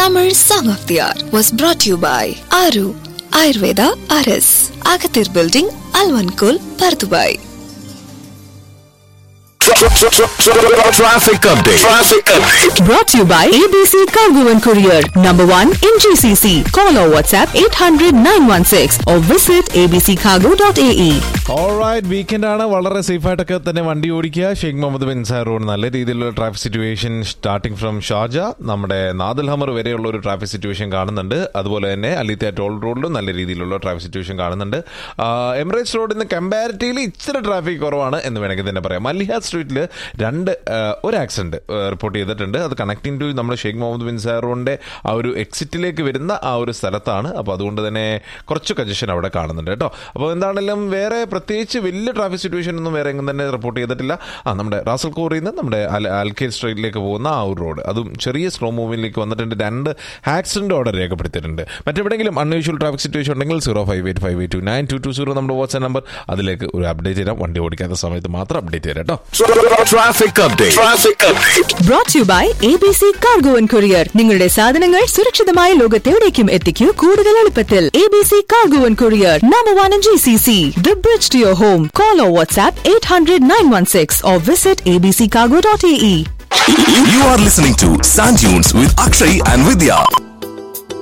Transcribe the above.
Tamil Song of the Hour was brought to you by Aru Ayurveda RS, Agathir Building, Alvankul, Pardubai. Traffic update. Traffic update. Brought to you by ABC Cargo and Courier, number one in GCC. Call or WhatsApp 800 916 or visit abccargo.ae. Alright weekend ആണ് വളരെ safe ആയിട്ടൊക്കെ തന്നെ വണ്ടി ഓടിക്കുക Sheikh Mohammed bin സാർ road നല്ല രീതിയിലുള്ള traffic situation starting from Sharjah നമ്മുടെ നാദൽ ഹമർ വരെയുള്ള ഒരു ട്രാഫിക് സിറ്റുവേഷൻ കാണുന്നുണ്ട് അതുപോലെ തന്നെ അലിത്യ ടോൾ റോഡിലും നല്ല രീതിയിലുള്ള ട്രാഫിക് സിറ്റുവേഷൻ കാണുന്നുണ്ട് എമിറേറ്റ്സ് റോഡിൽ നിന്ന് കമ്പാരിറ്റീവ്ലി ഇച്ചിരി ട്രാഫിക് കുറവാണ് എന്ന് വേണമെങ്കിൽ തന്നെ പറയാം മല്ലിഹാ സ്ട്രീറ്റിൽ രണ്ട് ആ, ഒരു ആക്സിഡന്റ് റിപ്പോർട്ട് ചെയ്തിട്ടുണ്ട് അത് കണക്ടിങ് ടു നമ്മുടെ ഷെയ്ഖ് മുഹമ്മദ് ബിൻ സാർ റോഡിന്റെ ആ ഒരു എക്സിറ്റിലേക്ക് വരുന്ന ആ ഒരു സ്ഥലത്താണ് അപ്പോൾ അതുകൊണ്ട് തന്നെ കുറച്ച് കഞ്ചഷൻ അവിടെ കാണുന്നുണ്ട് കേട്ടോ അപ്പോൾ എന്താണെങ്കിലും വേറെ പ്രത്യേകിച്ച് വലിയ ട്രാഫിക് സിറ്റുവേഷൻ ഒന്നും വേറെ എങ്ങും തന്നെ റിപ്പോർട്ട് ചെയ്തിട്ടില്ല ആ നമ്മുടെ റാസൽ കോറിയിൽ നിന്ന് നമ്മുടെ അൽ- അൽക്കേ സ്ട്രീറ്റിലേക്ക് പോകുന്ന ആ ഒരു റോഡ് അതും ചെറിയ സ്ലോ മൂവിലേക്ക് വന്നിട്ടുണ്ട് രണ്ട് ആക്സിഡന്റ് അവിടെ രേഖപ്പെടുത്തിയിട്ടുണ്ട് മറ്റെവിടെയെങ്കിലും അൺയൂഷ്വൽ ട്രാഫിക് സിറ്റുവേഷൻ ഉണ്ടെങ്കിൽ zero five eight five eight two nine two two zero നമ്മുടെ വാട്സ്ആപ്പ് നമ്പർ അതിലേക്ക് ഒരു അപ്ഡേറ്റ് തരാം വണ്ടി ഓടിക്കാത്ത സമയത്ത് മാത്രം അപ്ഡേറ്റ് തരാം കേട്ടോ Traffic update. Traffic update. Brought to you by ABC Cargo and Courier. നിങ്ങളുടെ സാധനങ്ങൾ സുരക്ഷിതമായ ലോകത്തെവിടേക്കും എത്തിക്കൂ കൂടുതൽ എളുപ്പത്തിൽ ABC Cargo and Courier, number one in GCC. The bridge to your home. Call or WhatsApp 800 916 or visit abccargo.ae. You are listening to Sand Dunes with Akshay and Vidya.